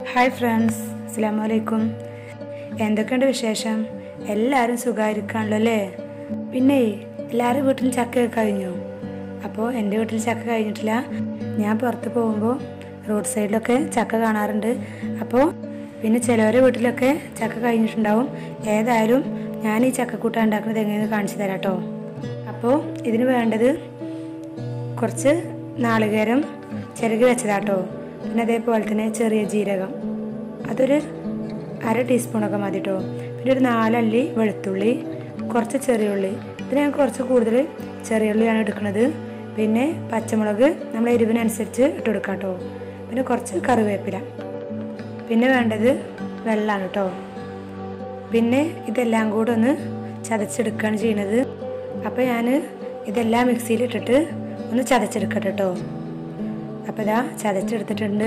hi friends അസ്സാം വലൈക്കും എന്തൊക്കെയുണ്ട് വിശേഷം എല്ലാവരും സുഖമായിരിക്കാണല്ലോ അല്ലേ പിന്നെ എല്ലാവരും വീട്ടിൽ ചക്കയൊക്കെ കഴിഞ്ഞു അപ്പോൾ എൻ്റെ വീട്ടിൽ ചക്ക കഴിഞ്ഞിട്ടില്ല ഞാൻ പുറത്ത് പോകുമ്പോൾ റോഡ് സൈഡിലൊക്കെ ചക്ക കാണാറുണ്ട് അപ്പോൾ പിന്നെ ചിലവരുടെ വീട്ടിലൊക്കെ ചക്ക കഴിഞ്ഞിട്ടുണ്ടാവും ഏതായാലും ഞാൻ ഈ ചക്കക്കൂട്ട ഉണ്ടാക്കുന്നത് എങ്ങനെയെന്ന് കാണിച്ചു തരാം കേട്ടോ അപ്പോൾ ഇതിന് വേണ്ടത് കുറച്ച് നാളികേരം ചിരകി വെച്ചതാട്ടോ പിന്നെ അതേപോലെ തന്നെ ചെറിയ ജീരകം അതൊരു അര ടീസ്പൂണൊക്കെ മതി കേട്ടോ പിന്നെ ഒരു നാലല്ലി വെളുത്തുള്ളി കുറച്ച് ചെറിയ ഉള്ളി പിന്നെ ഞാൻ കുറച്ച് കൂടുതൽ ചെറിയ ഉള്ളിയാണ് എടുക്കുന്നത് പിന്നെ പച്ചമുളക് നമ്മളെ എരിവിനനുസരിച്ച് ഇട്ട് കൊടുക്കാം കേട്ടോ പിന്നെ കുറച്ച് കറിവേപ്പില പിന്നെ വേണ്ടത് വെള്ളമാണ് കേട്ടോ പിന്നെ ഇതെല്ലാം കൂടെ ഒന്ന് ചതച്ചെടുക്കുകയാണ് ചെയ്യുന്നത് അപ്പോൾ ഞാൻ ഇതെല്ലാം മിക്സിയിൽ ഇട്ടിട്ട് ഒന്ന് ചതച്ചെടുക്കട്ടെ കേട്ടോ അപ്പോൾ ഇതാ ചതച്ചെടുത്തിട്ടുണ്ട്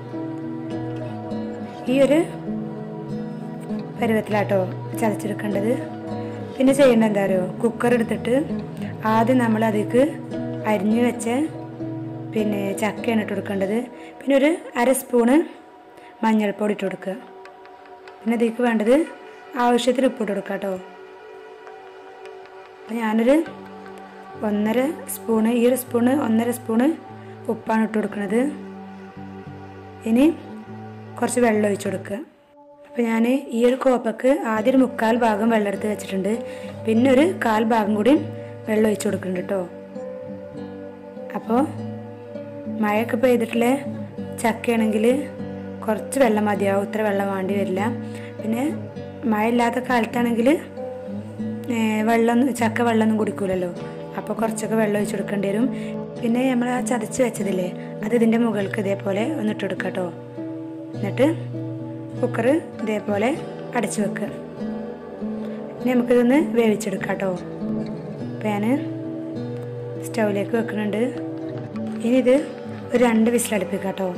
ഈ ഒരു പരുവത്തിലാട്ടോ ചതച്ചെടുക്കേണ്ടത് പിന്നെ ചെയ്യേണ്ടത് എന്താ പറയുക കുക്കർ എടുത്തിട്ട് ആദ്യം നമ്മൾ അതിലേക്ക് അരിഞ്ഞു വെച്ച പിന്നെ ചക്കയാണ് ഇട്ട് കൊടുക്കേണ്ടത് പിന്നെ ഒരു അര സ്പൂണ് മഞ്ഞൾപ്പൊടി ഇട്ട് കൊടുക്കുക പിന്നെ അതിലേക്ക് വേണ്ടത് ആവശ്യത്തിന് ഉപ്പിട്ട് കൊടുക്കുക കേട്ടോ അപ്പം ഞാനൊരു ഒന്നര സ്പൂണ് ഈ ഒരു സ്പൂണ് ഒന്നര സ്പൂണ് ഉപ്പാണ് ഇട്ട് കൊടുക്കുന്നത് ഇനി കുറച്ച് വെള്ളം ഒഴിച്ചു കൊടുക്കുക അപ്പോൾ ഞാൻ ഈ ഒരു കോപ്പക്ക് ആദ്യം ഒരു മുക്കാൽ ഭാഗം വെള്ളം എടുത്ത് വെച്ചിട്ടുണ്ട് പിന്നെ ഒരു കാൽ ഭാഗം കൂടി വെള്ളം ഒഴിച്ചു കൊടുക്കുന്നുണ്ട് കേട്ടോ അപ്പോൾ മഴയൊക്കെ പെയ്തിട്ടുള്ള ചക്കയാണെങ്കിൽ കുറച്ച് വെള്ളം മതിയാവും ഇത്ര വെള്ളം വേണ്ടി വരില്ല പിന്നെ മഴ ഇല്ലാത്ത കാലത്താണെങ്കിൽ വെള്ളം ചക്ക വെള്ളമൊന്നും കുടിക്കൂലല്ലോ അപ്പോൾ കുറച്ചൊക്കെ വെള്ളം ഒഴിച്ചു കൊടുക്കേണ്ടി വരും പിന്നെ നമ്മൾ ആ ചതച്ച് വെച്ചതില്ലേ അത് ഇതിൻ്റെ മുകൾക്ക് ഇതേപോലെ ഒന്ന് ഇട്ട് കൊടുക്കുക കേട്ടോ എന്നിട്ട് കുക്കർ ഇതേപോലെ അടച്ചു വെക്കുക ഇനി നമുക്കിതൊന്ന് വേവിച്ചെടുക്കാം കേട്ടോ അപ്പോൾ ഞാൻ സ്റ്റൗവിലേക്ക് വെക്കുന്നുണ്ട് ഇനി ഇത് ഒരു രണ്ട് വിസിലടുപ്പിക്കാം കേട്ടോ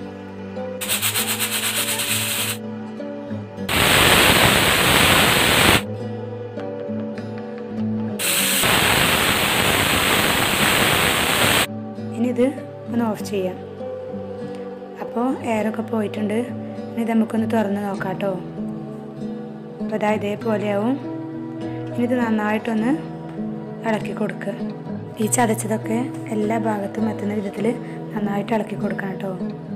ഇനി ഇത് ഒന്ന് ഓഫ് ചെയ്യാം അപ്പോൾ എയറൊക്കെ പോയിട്ടുണ്ട് ഇനി ഇത് നമുക്കൊന്ന് തുറന്ന് നോക്കാം കേട്ടോ അപ്പോൾ ഇതാ ഇതേപോലെയാവും ഇനി ഇത് നന്നായിട്ടൊന്ന് ഇളക്കി കൊടുക്കുക ഈ ചതച്ചതൊക്കെ എല്ലാ ഭാഗത്തും എത്തുന്ന വിധത്തിൽ നന്നായിട്ട് ഇളക്കി കൊടുക്കണം കേട്ടോ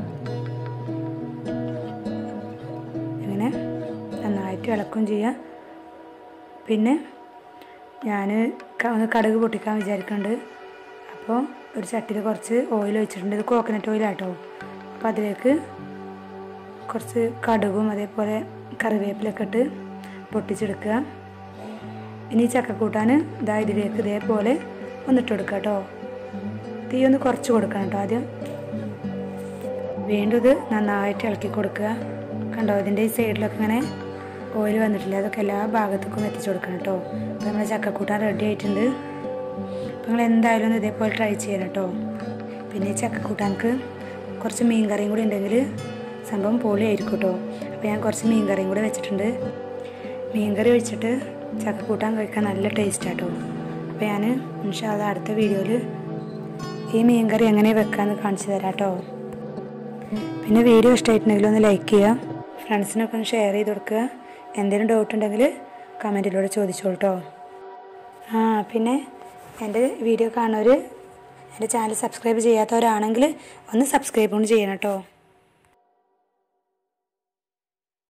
ഇങ്ങനെ നന്നായിട്ട് ഇളക്കും ചെയ്യുക പിന്നെ ഞാൻ ഒന്ന് കടുക് പൊട്ടിക്കാൻ വിചാരിക്കുന്നുണ്ട് അപ്പോൾ ഒരു ചട്ടിയിൽ കുറച്ച് ഓയിൽ ഒഴിച്ചിട്ടുണ്ട് ഇത് കോക്കനട്ട് ഓയിലാട്ടോ അപ്പോൾ അതിലേക്ക് കുറച്ച് കടുകും അതേപോലെ കറിവേപ്പിലൊക്കെ ഇട്ട് പൊട്ടിച്ചെടുക്കുക ഇനി ചക്കക്കൂട്ടാൻ ഇതാ ഇതിലേക്ക് ഇതേപോലെ ഒന്നിട്ട് കൊടുക്കുക കേട്ടോ തീ ഒന്ന് കുറച്ച് കൊടുക്കണം കേട്ടോ ആദ്യം വീണ്ടും ഇത് നന്നായിട്ട് ഇളക്കി കൊടുക്കുക കണ്ടോ ഇതിൻ്റെ ഈ സൈഡിലൊക്കെ ഇങ്ങനെ ഓയിൽ വന്നിട്ടില്ല അതൊക്കെ എല്ലാ ഭാഗത്തേക്കും എത്തിച്ചു കൊടുക്കണം കേട്ടോ അപ്പോൾ നമ്മുടെ ചക്കക്കൂട്ടാൻ റെഡി ആയിട്ടുണ്ട് അപ്പോൾ നിങ്ങൾ എന്തായാലും ഒന്ന് ഇതേപോലെ ട്രൈ ചെയ്യണം കേട്ടോ പിന്നെ ഈ ചക്കക്കൂട്ടാൻക്ക് കുറച്ച് മീൻ കറിയും കൂടി ഉണ്ടെങ്കിൽ സംഭവം പൊളിയായിരിക്കും കേട്ടോ അപ്പോൾ ഞാൻ കുറച്ച് മീൻ കറിയും കൂടി വെച്ചിട്ടുണ്ട് മീൻ കറി ഒഴിച്ചിട്ട് ചക്കക്കൂട്ടാൻ കഴിക്കാൻ നല്ല ടേസ്റ്റ് ആട്ടോ അപ്പോൾ ഞാൻ ഇൻഷാല്ല അടുത്ത വീഡിയോയിൽ ഈ മീൻ കറി എങ്ങനെ വെക്കാമെന്ന് കാണിച്ചു തരാം കേട്ടോ പിന്നെ വീഡിയോ ഇഷ്ടമായിട്ടുണ്ടെങ്കിൽ ഒന്ന് ലൈക്ക് ചെയ്യുക ഫ്രണ്ട്സിനൊക്കെ ഒന്ന് ഷെയർ ചെയ്ത് കൊടുക്കുക എന്തെങ്കിലും ഡൗട്ട് ഉണ്ടെങ്കിൽ കമൻറ്റിലൂടെ ചോദിച്ചോളൂ കേട്ടോ ആ പിന്നെ എൻ്റെ വീഡിയോ കാണുന്നവർ എൻ്റെ ചാനൽ സബ്സ്ക്രൈബ് ചെയ്യാത്തവരാണെങ്കിൽ ഒന്ന് സബ്സ്ക്രൈബ് കൊണ്ട് ചെയ്യണം കേട്ടോ